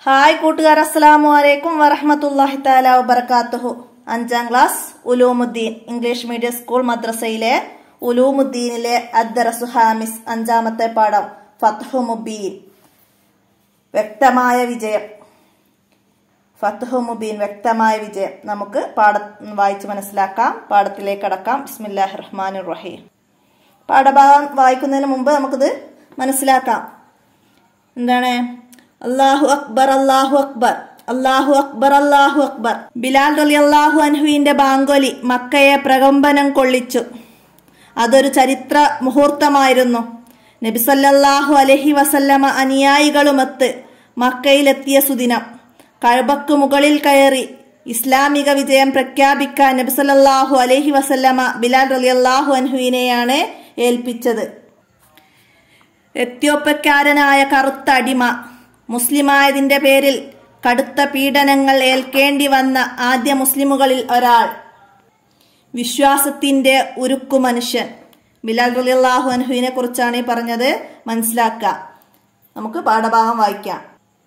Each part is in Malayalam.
ഹായ് കൂട്ടുകാർ അസ്സലാമു അലൈക്കും വറഹമത്തല്ലാഹി താല വബർക്കാത്തുഹു അഞ്ചാം class Ulumuddeen English medium school മദ്രസയിലെ ഉലൂമുദ്ദീനിലെ അദ്ദറസു ഹാമിസ് അഞ്ചാമത്തെ പാഠം ഫത്ഹു മുബീൻ വ്യക്തമായ വിജയം ഫത്ഹു മുബീൻ വ്യക്തമായ വിജയം നമുക്ക് പാഠ വായിച്ച് മനസ്സിലാക്കാം പാഠത്തിലേക്ക് കടക്കാം ബിസ്മില്ലാഹി റഹ്മാൻ റഹീം പാഠഭാഗം വായിക്കുന്നതിന് മുമ്പ് നമുക്കിത് മനസ്സിലാക്കാം എന്താണ് അള്ളാഹു അക്ബർ അള്ളാഹു അക്ബർ അള്ളാഹു അക്ബർ അള്ളാഹു അക്ബർ ബിലാൽ റലി അള്ളാഹു അൻഹുവിന്റെ ബാങ്കൊലി മക്കയെ പ്രകമ്പനം കൊള്ളിച്ചു അതൊരു ചരിത്ര മുഹൂർത്തമായിരുന്നു നബിസല്ലാഹു അലഹി വസല്ലമ അനുയായികളുമൊത്ത് മക്കയിലെത്തിയ സുദിനം കഴബക്ക് മുകളിൽ കയറി ഇസ്ലാമിക വിജയം പ്രഖ്യാപിക്കാൻ നബിസല്ലാഹു അലഹി വസല്ലമ ബിലാൽ റലി അള്ളാഹു അൻഹുവിനെയാണ് ഏൽപ്പിച്ചത് എത്യോപ്യക്കാരനായ കറുത്ത അടിമ മുസ്ലിമായതിന്റെ പേരിൽ കടുത്ത പീഡനങ്ങൾ ഏൽക്കേണ്ടി വന്ന ആദ്യ മുസ്ലിമുകളിൽ ഒരാൾ വിശ്വാസത്തിന്റെ ഉരുക്കു മനുഷ്യൻ ബിലാൽ റലിയല്ലാഹു അൻഹുവിനെ കുറിച്ചാണ് ഈ പറഞ്ഞത് മനസ്സിലാക്കുക നമുക്ക് പാഠഭാഗം വായിക്കാം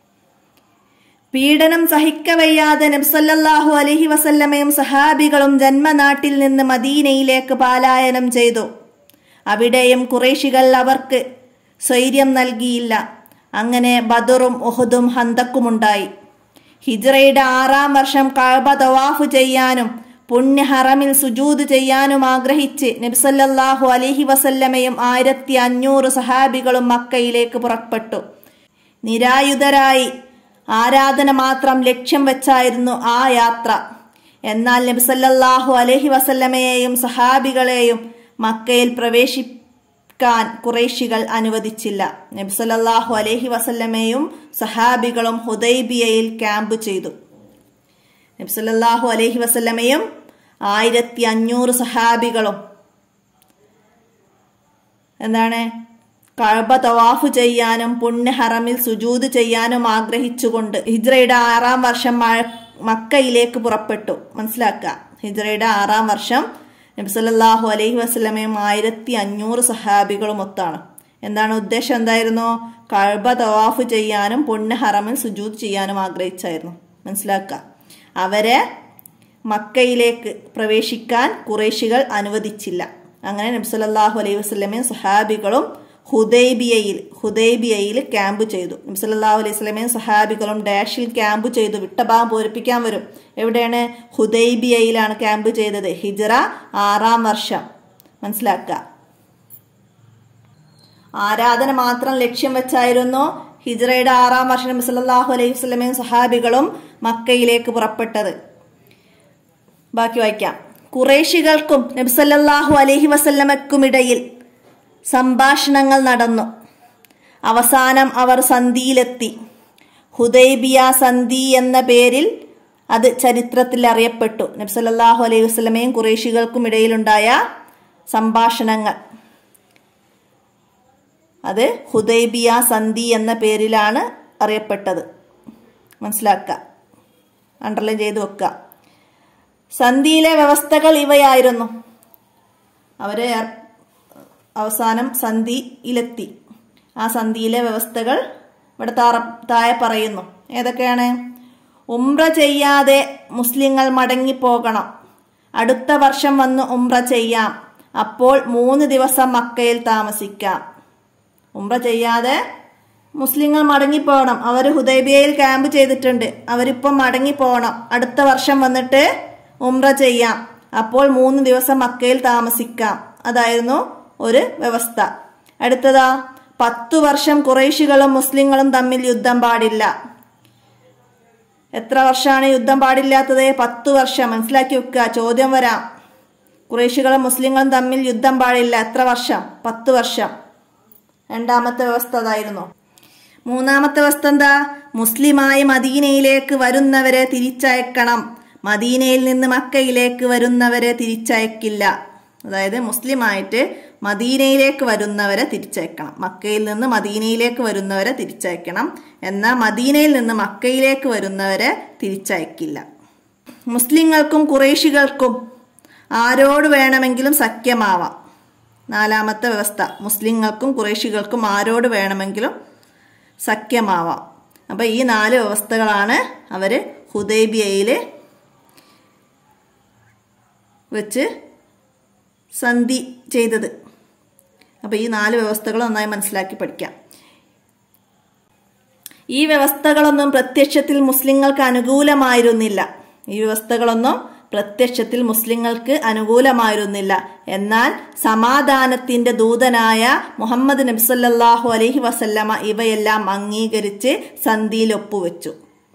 പീഡനം സഹിക്കവയ്യാതെ നബ്സല്ലാഹു അലഹി വസല്ലമയും സഹാബികളും ജന്മനാട്ടിൽ നിന്ന് മദീനയിലേക്ക് പാലായനം ചെയ്തു അവിടെയും കുറേശികൾ അവർക്ക് സ്വൈര്യം നൽകിയില്ല അങ്ങനെ ബദറും ഉഹുദും ഹന്തക്കുമുണ്ടായി ഹിജ്റയുടെ ആറാം വർഷം കഴബ തവാഫ് ചെയ്യാനും പുണ്യ ഹറമിൽ സുജൂദ് ചെയ്യാനും ആഗ്രഹിച്ച് നബ്സല്ലാഹു അലഹി വസല്ലമയും ആയിരത്തി അഞ്ഞൂറ് സഹാബികളും മക്കയിലേക്ക് പുറപ്പെട്ടു നിരായുധരായി ആരാധന മാത്രം ലക്ഷ്യം വെച്ചായിരുന്നു ആ യാത്ര എന്നാൽ നബ്സല്ലാഹു അലഹി വസല്ലമയെയും സഹാബികളെയും മക്കയിൽ പ്രവേശിക്കാൻ കുറേശികൾ അനുവദിച്ചില്ല നബ്സല്ലാഹു അലഹി വസല്ലമയും സഹാബികളും ഹുദൈബിയയിൽ ക്യാമ്പ് ചെയ്തു നബ്സല്ലാഹു അലഹി വസല്ലമയും ആയിരത്തി അഞ്ഞൂറ് സഹാബികളും എന്താണ് കഴബ തവാഫ് ചെയ്യാനും പുണ്യ ഹറമിൽ സുജൂത് ചെയ്യാനും ആഗ്രഹിച്ചുകൊണ്ട് ഹിജ്റയുടെ ആറാം വർഷം മക്കയിലേക്ക് പുറപ്പെട്ടു മനസ്സിലാക്കുക ഹിജ്റയുടെ ആറാം വർഷം നബ്സല്ലാഹു അലൈഹി വസ്ലമയും ആയിരത്തി അഞ്ഞൂറ് സഹാബികളും ഒത്താണ് എന്താണ് ഉദ്ദേശം എന്തായിരുന്നു കഴബ തവാഫ് ചെയ്യാനും പുണ്യ ഹറമിൽ സുജൂത് ചെയ്യാനും ആഗ്രഹിച്ചായിരുന്നു മനസ്സിലാക്കുക അവരെ മക്കയിലേക്ക് പ്രവേശിക്കാൻ കുറേശികൾ അനുവദിച്ചില്ല അങ്ങനെ നബ്സല്ലാഹു അലൈഹി വസ്ലമയും സഹാബികളും ഹുദൈബിയയിൽ ഹുദൈബിയയിൽ ക്യാമ്പ് ചെയ്തു നബ്സല്ലാഹു അലൈഹി സ്വലമയും സഹാബികളും ഡാഷിൽ ക്യാമ്പ് ചെയ്തു വിട്ടഭാഗം പൂരിപ്പിക്കാൻ വരും എവിടെയാണ് ഹുദൈബിയയിലാണ് ക്യാമ്പ് ചെയ്തത് ഹിജറ ആറാം വർഷം മനസ്സിലാക്കുക ആരാധന മാത്രം ലക്ഷ്യം വെച്ചായിരുന്നു ഹിജറയുടെ ആറാം വർഷം നബ്സല്ലാഹു അലൈഹി സ്വലമയും സഹാബികളും മക്കയിലേക്ക് പുറപ്പെട്ടത് ബാക്കി വായിക്കാം കുറേശികൾക്കും നബ്സല്ലാഹു അലഹി വസല്ലമക്കുമിടയിൽ സംഭാഷണങ്ങൾ നടന്നു അവസാനം അവർ സന്ധിയിലെത്തി ഹുദൈബിയ സന്ധി എന്ന പേരിൽ അത് ചരിത്രത്തിൽ അറിയപ്പെട്ടു നബ്സല്ലാഹു അലൈഹി വസ്ലമയും കുറേശികൾക്കും ഇടയിലുണ്ടായ സംഭാഷണങ്ങൾ അത് ഹുദൈബിയ സന്ധി എന്ന പേരിലാണ് അറിയപ്പെട്ടത് മനസ്സിലാക്കുക അണ്ടർലൈൻ ചെയ്ത് വെക്കുക സന്ധിയിലെ വ്യവസ്ഥകൾ ഇവയായിരുന്നു അവരെ അവസാനം സന്ധിയിലെത്തി ആ സന്ധിയിലെ വ്യവസ്ഥകൾ ഇവിടെ താറ താഴെ പറയുന്നു ഏതൊക്കെയാണ് ഉംറ ചെയ്യാതെ മുസ്ലിങ്ങൾ മടങ്ങിപ്പോകണം അടുത്ത വർഷം വന്ന് ഉംറ ചെയ്യാം അപ്പോൾ മൂന്ന് ദിവസം മക്കയിൽ താമസിക്കാം ഉംറ ചെയ്യാതെ മുസ്ലിങ്ങൾ മടങ്ങിപ്പോകണം അവർ ഹുദൈബിയയിൽ ക്യാമ്പ് ചെയ്തിട്ടുണ്ട് അവരിപ്പം മടങ്ങിപ്പോകണം അടുത്ത വർഷം വന്നിട്ട് ഉംറ ചെയ്യാം അപ്പോൾ മൂന്ന് ദിവസം മക്കയിൽ താമസിക്കാം അതായിരുന്നു ഒരു വ്യവസ്ഥ അടുത്തതാ പത്തു വർഷം കുറേശികളും മുസ്ലിങ്ങളും തമ്മിൽ യുദ്ധം പാടില്ല എത്ര വർഷമാണ് യുദ്ധം പാടില്ലാത്തത് പത്തു വർഷം മനസ്സിലാക്കി വെക്കുക ചോദ്യം വരാം കുറേശികളും മുസ്ലിങ്ങളും തമ്മിൽ യുദ്ധം പാടില്ല എത്ര വർഷം പത്ത് വർഷം രണ്ടാമത്തെ വ്യവസ്ഥ അതായിരുന്നു മൂന്നാമത്തെ വ്യവസ്ഥ എന്താ മുസ്ലിമായി മദീനയിലേക്ക് വരുന്നവരെ തിരിച്ചയക്കണം മദീനയിൽ നിന്ന് മക്കയിലേക്ക് വരുന്നവരെ തിരിച്ചയക്കില്ല അതായത് മുസ്ലിമായിട്ട് മദീനയിലേക്ക് വരുന്നവരെ തിരിച്ചയക്കണം മക്കയിൽ നിന്ന് മദീനയിലേക്ക് വരുന്നവരെ തിരിച്ചയക്കണം എന്നാൽ മദീനയിൽ നിന്ന് മക്കയിലേക്ക് വരുന്നവരെ തിരിച്ചയക്കില്ല മുസ്ലിങ്ങൾക്കും കുറേശികൾക്കും ആരോട് വേണമെങ്കിലും സഖ്യമാവാം നാലാമത്തെ വ്യവസ്ഥ മുസ്ലിങ്ങൾക്കും കുറേശികൾക്കും ആരോട് വേണമെങ്കിലും സഖ്യമാവാം അപ്പൊ ഈ നാല് വ്യവസ്ഥകളാണ് അവര് ഹുദൈബിയയിൽ വെച്ച് സന്ധി ചെയ്തത് അപ്പൊ ഈ നാല് വ്യവസ്ഥകൾ നന്നായി മനസ്സിലാക്കി പഠിക്കാം ഈ വ്യവസ്ഥകളൊന്നും പ്രത്യക്ഷത്തിൽ മുസ്ലിങ്ങൾക്ക് അനുകൂലമായിരുന്നില്ല ഈ വ്യവസ്ഥകളൊന്നും പ്രത്യക്ഷത്തിൽ മുസ്ലിങ്ങൾക്ക് അനുകൂലമായിരുന്നില്ല എന്നാൽ സമാധാനത്തിന്റെ ദൂതനായ മുഹമ്മദ് നബ്സല്ലാഹു അലഹി വസല്ലമ ഇവയെല്ലാം അംഗീകരിച്ച് സന്ധിയിൽ ഒപ്പുവെച്ചു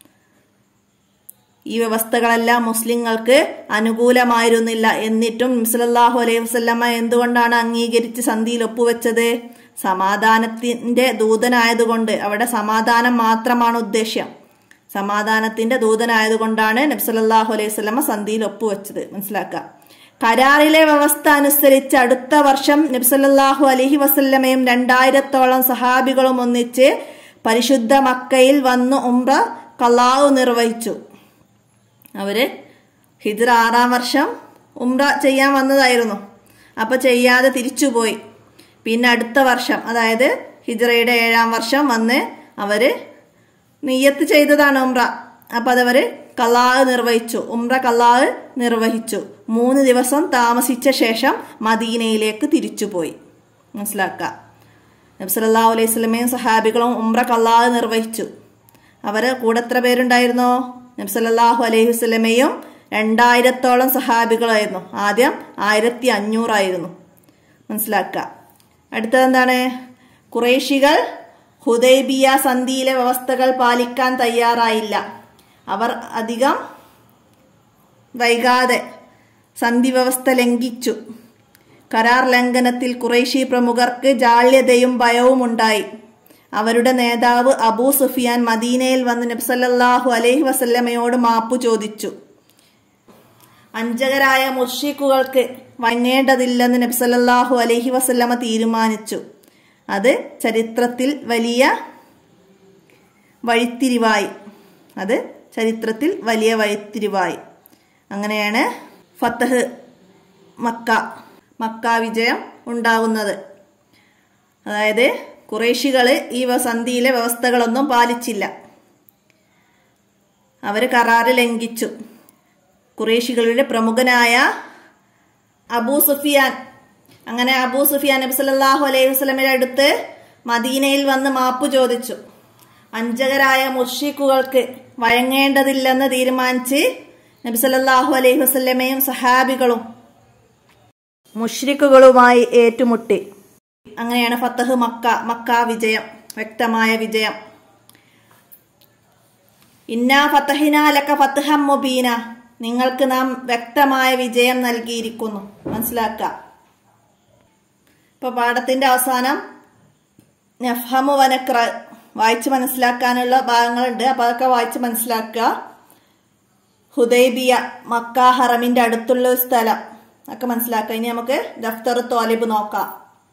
ഈ വ്യവസ്ഥകളെല്ലാം മുസ്ലിങ്ങൾക്ക് അനുകൂലമായിരുന്നില്ല എന്നിട്ടും നബ്സല്ലാഹു അലൈഹി വസല്ലമ എന്തുകൊണ്ടാണ് അംഗീകരിച്ച് സന്ധിയിൽ ഒപ്പുവെച്ചത് സമാധാനത്തിന്റെ ദൂതനായതുകൊണ്ട് അവിടെ സമാധാനം മാത്രമാണ് ഉദ്ദേശ്യം സമാധാനത്തിന്റെ ദൂതനായതുകൊണ്ടാണ് നബ്സല്ലാഹു അലൈഹി സ്വലമ സന്ധിയിൽ ഒപ്പുവെച്ചത് മനസ്സിലാക്കുക കരാറിലെ വ്യവസ്ഥ അനുസരിച്ച് അടുത്ത വർഷം നബ്സല്ലാഹു അലഹി വസല്ലമയും രണ്ടായിരത്തോളം സഹാബികളും ഒന്നിച്ച് പരിശുദ്ധ മക്കയിൽ വന്നു ഉംറ കലാവ് നിർവഹിച്ചു അവര് ഹിജ്റ ആറാം വർഷം ഉംറ ചെയ്യാൻ വന്നതായിരുന്നു അപ്പൊ ചെയ്യാതെ തിരിച്ചുപോയി പിന്നെ അടുത്ത വർഷം അതായത് ഹിജ്റയുടെ ഏഴാം വർഷം വന്ന് അവര് നെയ്യത്ത് ചെയ്തതാണ് ഉംറ അപ്പൊ അതവര് കലാഹ് നിർവഹിച്ചു ഉംറ കലാഹ് നിർവഹിച്ചു മൂന്ന് ദിവസം താമസിച്ച ശേഷം മദീനയിലേക്ക് തിരിച്ചുപോയി മനസ്സിലാക്കുക നബ്സല്ലാ അലൈഹി സ്വലമയും സഹാബികളും ഉംറ കലാഹ് നിർവഹിച്ചു അവര് കൂടെ എത്ര പേരുണ്ടായിരുന്നോ നബ്സല്ലാഹു അലൈഹി വസ്ലമയും രണ്ടായിരത്തോളം സഹാബികളായിരുന്നു ആദ്യം ആയിരത്തി അഞ്ഞൂറായിരുന്നു മനസ്സിലാക്കുക അടുത്തത് എന്താണ് കുറേശികൾ ഹുദൈബിയ സന്ധിയിലെ വ്യവസ്ഥകൾ പാലിക്കാൻ തയ്യാറായില്ല അവർ അധികം വൈകാതെ സന്ധി വ്യവസ്ഥ ലംഘിച്ചു കരാർ ലംഘനത്തിൽ കുറേശി പ്രമുഖർക്ക് ജാള്യതയും ഭയവും ഉണ്ടായി അവരുടെ നേതാവ് അബൂ സുഫിയാൻ മദീനയിൽ വന്ന് നബ്സല്ലാഹു അലൈഹി വസല്ലമയോട് മാപ്പു ചോദിച്ചു അഞ്ചകരായ മുർഷിഖുകൾക്ക് വഴങ്ങേണ്ടതില്ലെന്ന് നബ്സല്ലാഹു അലൈഹി വസല്ലമ തീരുമാനിച്ചു അത് ചരിത്രത്തിൽ വലിയ വഴിത്തിരിവായി അത് ചരിത്രത്തിൽ വലിയ വഴിത്തിരിവായി അങ്ങനെയാണ് ഫത്തഹ് മക്ക മക്ക വിജയം ഉണ്ടാകുന്നത് അതായത് കുറേശികള് ഈ സന്ധിയിലെ വ്യവസ്ഥകളൊന്നും പാലിച്ചില്ല അവർ കരാറ് ലംഘിച്ചു കുറേശികളുടെ പ്രമുഖനായ അബൂ സുഫിയാൻ അങ്ങനെ അബൂ സുഫിയാൻ നബി സല്ലല്ലാഹു അലൈഹി വസല്ലമയുടെ അടുത്ത് മദീനയിൽ വന്ന് മാപ്പ് ചോദിച്ചു അഞ്ചകരായ മുർഷിഖുകൾക്ക് വഴങ്ങേണ്ടതില്ലെന്ന് തീരുമാനിച്ച് നബി സല്ലല്ലാഹു അലൈഹി വസല്ലമയും സഹാബികളും മുഷ്രിഖുകളുമായി ഏറ്റുമുട്ടി അങ്ങനെയാണ് ഫത്തഹ് മക്ക മക്ക വിജയം വ്യക്തമായ വിജയം ഇന്നാ ഫത്തഹിന ലക്ക ഫത്തഹം മുബീന നിങ്ങൾക്ക് നാം വ്യക്തമായ വിജയം നൽകിയിരിക്കുന്നു മനസ്സിലാക്കുക ഇപ്പൊ പാഠത്തിന്റെ അവസാനം നഫ്ഹമു വനക്ര വായിച്ച് മനസ്സിലാക്കാനുള്ള ഭാഗങ്ങളുണ്ട് അപ്പൊ അതൊക്കെ വായിച്ച് മനസ്സിലാക്കുക ഹുദൈബിയ മക്ക ഹറമിന്റെ അടുത്തുള്ള ഒരു സ്ഥലം ഒക്കെ മനസ്സിലാക്കുക ഇനി നമുക്ക് ദഫ്തർ തോലിബ് നോക്കാം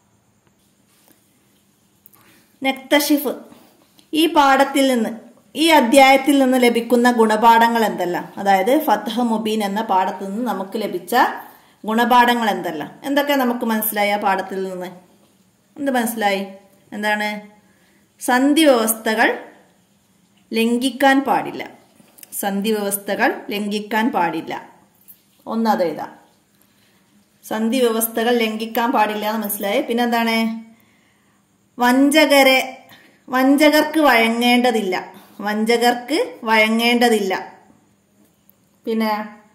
നെക്തഷിഫ് ഈ പാഠത്തിൽ നിന്ന് ഈ അധ്യായത്തിൽ നിന്ന് ലഭിക്കുന്ന ഗുണപാഠങ്ങൾ എന്തെല്ലാം അതായത് ഫത്തഹ് മുബീൻ എന്ന പാഠത്തിൽ നിന്ന് നമുക്ക് ലഭിച്ച ഗുണപാഠങ്ങൾ എന്തെല്ലാം എന്തൊക്കെ നമുക്ക് മനസ്സിലായി ആ പാഠത്തിൽ നിന്ന് എന്ത് മനസ്സിലായി എന്താണ് സന്ധി വ്യവസ്ഥകൾ ലംഘിക്കാൻ പാടില്ല സന്ധി വ്യവസ്ഥകൾ ലംഘിക്കാൻ പാടില്ല ഒന്നത് എഴുതാം സന്ധി വ്യവസ്ഥകൾ ലംഘിക്കാൻ പാടില്ല എന്ന് മനസ്സിലായി പിന്നെന്താണ് വഞ്ചകരെ വഞ്ചകർക്ക് വഴങ്ങേണ്ടതില്ല വഞ്ചകർക്ക് വഴങ്ങേണ്ടതില്ല പിന്നെ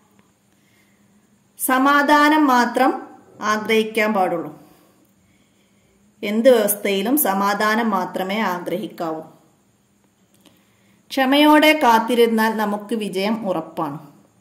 സമാധാനം മാത്രം ആഗ്രഹിക്കാൻ പാടുള്ളൂ എന്ത് വ്യവസ്ഥയിലും സമാധാനം മാത്രമേ ആഗ്രഹിക്കാവൂ ക്ഷമയോടെ കാത്തിരുന്നാൽ നമുക്ക് വിജയം ഉറപ്പാണ്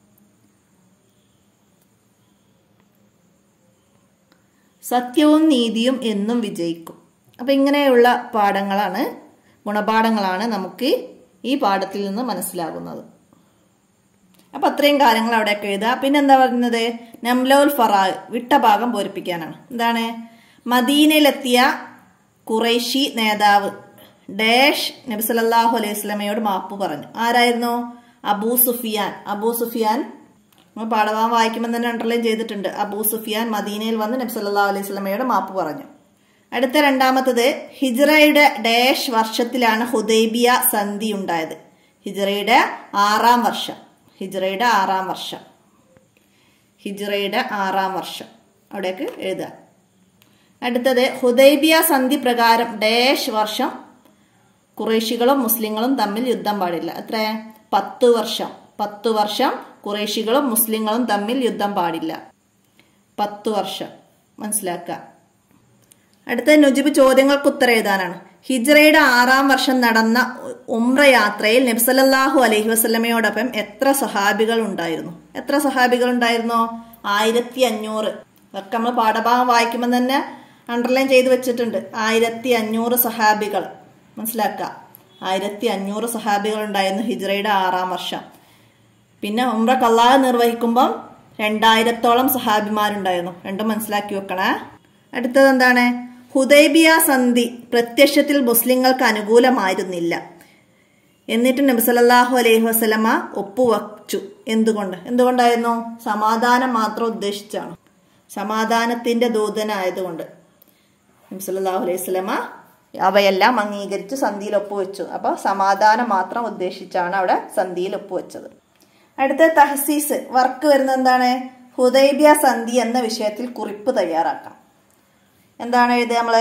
സത്യവും നീതിയും എന്നും വിജയിക്കും അപ്പൊ ഇങ്ങനെയുള്ള പാഠങ്ങളാണ് ഗുണപാഠങ്ങളാണ് നമുക്ക് ഈ പാഠത്തിൽ നിന്ന് മനസ്സിലാകുന്നത് അപ്പൊ അത്രയും കാര്യങ്ങൾ അവിടെയൊക്കെ എഴുതുക പിന്നെ എന്താ പറയുന്നത് നംലോൽ ഫറാ വിട്ട ഭാഗം പൂരിപ്പിക്കാനാണ് എന്താണ് മദീനയിലെത്തിയ കുറേശി നേതാവ് ഡാഷ് നബി സല്ലല്ലാഹു അലൈഹി സ്വലമയോട് മാപ്പ് പറഞ്ഞു ആരായിരുന്നു അബൂ സുഫിയാൻ അബൂ സുഫിയാൻ നമ്മൾ പാഠഭാഗം വായിക്കുമ്പോൾ തന്നെ അണ്ടർലൈൻ ചെയ്തിട്ടുണ്ട് അബൂ സുഫിയാൻ മദീനയിൽ വന്ന് നബി സല്ലല്ലാഹു അലൈഹി സ്വലമയോട് മാപ്പ് പറഞ്ഞു അടുത്ത രണ്ടാമത്തത് ഹിജ്റയുടെ ഡാഷ് വർഷത്തിലാണ് ഹുദൈബിയ സന്ധി ഉണ്ടായത് ഹിജ്റയുടെ ആറാം വർഷം ഹിജ്റയുടെ ആറാം വർഷം ഹിജ്റയുടെ ആറാം വർഷം അവിടേക്ക് എഴുതുക അടുത്തത് ഹുദൈബിയ സന്ധി പ്രകാരം ഡാഷ് വർഷം കുറേശികളും മുസ്ലിങ്ങളും തമ്മിൽ യുദ്ധം പാടില്ല എത്ര പത്ത് വർഷം പത്ത് വർഷം കുറേശികളും മുസ്ലിങ്ങളും തമ്മിൽ യുദ്ധം പാടില്ല പത്ത് വർഷം മനസ്സിലാക്കുക അടുത്ത നുജിബ് ചോദ്യങ്ങൾക്ക് ഉത്തരം എഴുതാനാണ് ഹിജ്റയുടെ ആറാം വർഷം നടന്ന ഉംറ യാത്രയിൽ നബ്സലല്ലാഹു അലൈഹി വസ്ലമയോടൊപ്പം എത്ര സഹാബികൾ ഉണ്ടായിരുന്നു എത്ര സഹാബികൾ ഉണ്ടായിരുന്നോ ആയിരത്തി അഞ്ഞൂറ് ഒക്കെ നമ്മൾ പാഠഭാഗം വായിക്കുമ്പോൾ തന്നെ അണ്ടർലൈൻ ചെയ്ത് വെച്ചിട്ടുണ്ട് ആയിരത്തി അഞ്ഞൂറ് സഹാബികൾ മനസ്സിലാക്കുക ആയിരത്തി അഞ്ഞൂറ് സഹാബികൾ ഉണ്ടായിരുന്നു ഹിജ്റയുടെ ആറാം വർഷം പിന്നെ ഉംറ കല്ലാഹ് നിർവഹിക്കുമ്പം രണ്ടായിരത്തോളം സഹാബിമാരുണ്ടായിരുന്നു രണ്ടും മനസ്സിലാക്കി വെക്കണേ അടുത്തത് എന്താണ് ഹുദൈബിയ സന്ധി പ്രത്യക്ഷത്തിൽ മുസ്ലിങ്ങൾക്ക് അനുകൂലമായിരുന്നില്ല എന്നിട്ട് നബിസലല്ലാഹു അലൈഹി വസ്ലമ ഒപ്പുവച്ചു എന്തുകൊണ്ട് എന്തുകൊണ്ടായിരുന്നു സമാധാനം മാത്രം ഉദ്ദേശിച്ചാണ് സമാധാനത്തിന്റെ ദൂതനായതുകൊണ്ട് നബിസല്ലാഹു അലൈഹി സ്വലമ അവയെല്ലാം അംഗീകരിച്ച് സന്ധിയിൽ ഒപ്പുവെച്ചു അപ്പോൾ സമാധാനം മാത്രം ഉദ്ദേശിച്ചാണ് അവിടെ സന്ധിയിൽ ഒപ്പുവെച്ചത് അടുത്ത തഹസീസ് വർക്ക് വരുന്നത് എന്താണ് ഹുദൈബിയ സന്ധി എന്ന വിഷയത്തിൽ കുറിപ്പ് തയ്യാറാക്കാം എന്താണ് എഴുതുക നമ്മള്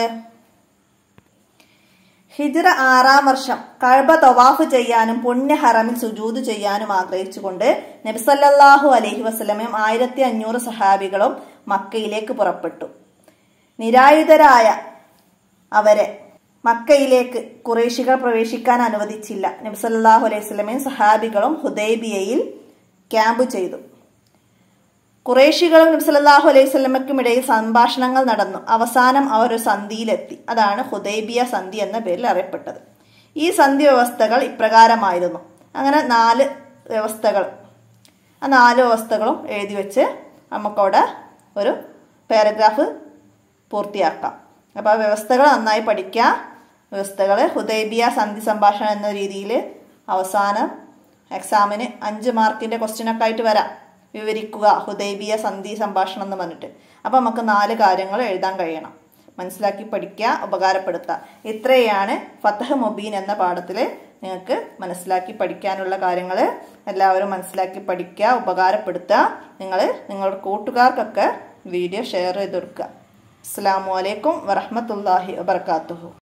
ഹിജ്റ ആറാം വർഷം കഴബ തവാഫ് ചെയ്യാനും പുണ്യ ഹറമിൽ സുജൂത് ചെയ്യാനും ആഗ്രഹിച്ചുകൊണ്ട് നബിസല്ലാഹു അലഹി വസ്ലമയും ആയിരത്തി അഞ്ഞൂറ് സഹാബികളും മക്കയിലേക്ക് പുറപ്പെട്ടു നിരായുധരായ അവരെ മക്കയിലേക്ക് കുറേശികൾ പ്രവേശിക്കാൻ അനുവദിച്ചില്ല നബിസല്ലാഹു അലൈഹി സ്വലമയും സഹാബികളും ഹുദൈബിയയിൽ ക്യാമ്പ് ചെയ്തു കുറേശികളും നബ്സല്ലാഹു അലൈഹി സ്വലമയ്ക്കും ഇടയിൽ സംഭാഷണങ്ങൾ നടന്നു അവസാനം അവർ ഒരു സന്ധിയിലെത്തി അതാണ് ഹുദൈബിയ സന്ധി എന്ന പേരിൽ അറിയപ്പെട്ടത് ഈ സന്ധി വ്യവസ്ഥകൾ ഇപ്രകാരമായിരുന്നു അങ്ങനെ നാല് വ്യവസ്ഥകൾ ആ നാല് വ്യവസ്ഥകളും എഴുതി വെച്ച് നമുക്കവിടെ ഒരു പാരഗ്രാഫ് പൂർത്തിയാക്കാം അപ്പോൾ ആ വ്യവസ്ഥകൾ നന്നായി പഠിക്കുക വ്യവസ്ഥകൾ ഹുദൈബിയ സന്ധി സംഭാഷണം എന്ന രീതിയിൽ അവസാനം എക്സാമിന് അഞ്ച് മാർക്കിൻ്റെ ക്വസ്റ്റ്യനൊക്കെ ആയിട്ട് വരാം വിവരിക്കുക ഹുദൈബിയ സന്ധി സംഭാഷണം എന്ന് പറഞ്ഞിട്ട് അപ്പം നമുക്ക് നാല് കാര്യങ്ങൾ എഴുതാൻ കഴിയണം മനസ്സിലാക്കി പഠിക്കുക ഉപകാരപ്പെടുത്തുക ഇത്രയാണ് ഫത്തഹ് മൊബീൻ എന്ന പാഠത്തിൽ നിങ്ങൾക്ക് മനസ്സിലാക്കി പഠിക്കാനുള്ള കാര്യങ്ങൾ എല്ലാവരും മനസ്സിലാക്കി പഠിക്കുക ഉപകാരപ്പെടുത്തുക നിങ്ങൾ നിങ്ങളുടെ കൂട്ടുകാർക്കൊക്കെ വീഡിയോ ഷെയർ ചെയ്ത് കൊടുക്കുക അസ്സാം വലൈക്കും വറഹമത്തല്ലാഹി വാബർക്കാത്തുഹു